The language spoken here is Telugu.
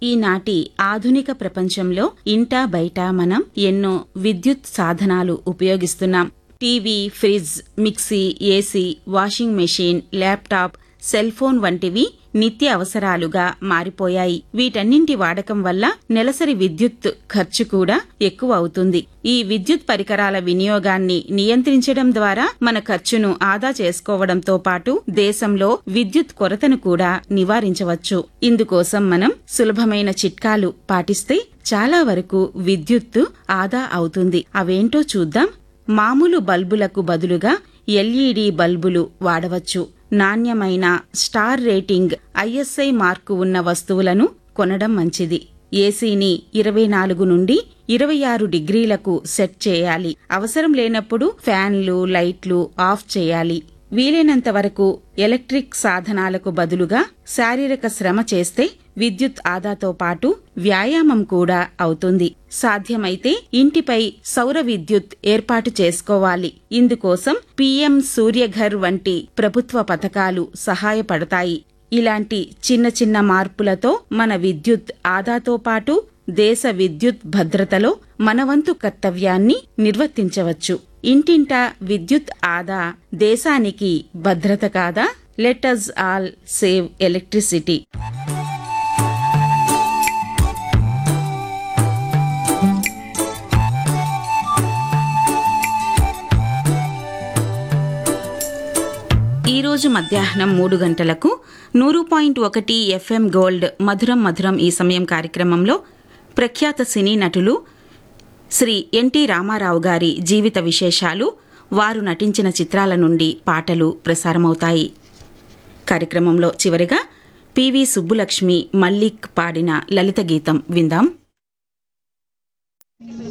ఈనాటి ఆధునిక ప్రపంచంలో ఇంటా బయట మనం ఎన్నో విద్యుత్ సాధనాలు ఉపయోగిస్తున్నాం TV fridge mixie AC washing machine laptop cell phone వంటివి నిత్య అవసరాలుగా మారిపోయాయి వీటన్నింటి వాడకం వల్ల నెలసరి విద్యుత్ ఖర్చు కూడా ఎక్కువ అవుతుంది ఈ విద్యుత్ పరికరాల వినియోగాన్ని నియంత్రించడం ద్వారా మన ఖర్చును ఆదా చేసుకోవడంతో పాటు దేశంలో విద్యుత్ కొరతను కూడా నివారించవచ్చు ఇందుకోసం మనం సులభమైన చిట్కాలు పాటిస్తే చాలా వరకు విద్యుత్తు ఆదా అవుతుంది అవేంటో చూద్దాం మామూలు బల్బులకు బదులుగా ఎల్ఈడి బల్బులు వాడవచ్చు నాణ్యమైన స్టార్ రేటింగ్ ఐఎస్ఐ మార్కు ఉన్న వస్తువులను కొనడం మంచిది ఏసీని ఇరవై నాలుగు నుండి ఇరవై ఆరు డిగ్రీలకు సెట్ చేయాలి అవసరం లేనప్పుడు ఫ్యాన్లు లైట్లు ఆఫ్ చేయాలి వీలైనంత వరకు ఎలక్ట్రిక్ సాధనాలకు బదులుగా శారీరక శ్రమ చేస్తే విద్యుత్ ఆదాతో పాటు వ్యాయామం కూడా అవుతుంది సాధ్యమైతే ఇంటిపై సౌర విద్యుత్ ఏర్పాటు చేసుకోవాలి ఇందుకోసం పీఎం సూర్యఘర్ వంటి ప్రభుత్వ పథకాలు సహాయపడతాయి ఇలాంటి చిన్న చిన్న మార్పులతో మన విద్యుత్ ఆదాతో పాటు దేశ విద్యుత్ భద్రతలో మనవంతు కర్తవ్యాన్ని నిర్వర్తించవచ్చు ఇంటింటా విద్యుత్ ఆదా దేశానికి భద్రత కాదా let us all save electricity ఈ రోజు మధ్యాహ్నం మూడు గంటలకు నూరు పాయింట్ ఒకటి ఎఫ్ఎం గోల్డ్ మధురం మధురం ఈ సమయం కార్యక్రమంలో ప్రఖ్యాత సినీ నటులు శ్రీ ఎన్టీ రామారావు గారి జీవిత విశేషాలు వారు నటించిన చిత్రాల నుండి పాటలు ప్రసారమవుతాయి కార్యక్రమంలో చివరిగా పివి సుబ్బులక్ష్మి మల్లిక్ పాడిన లలిత గీతం విందాం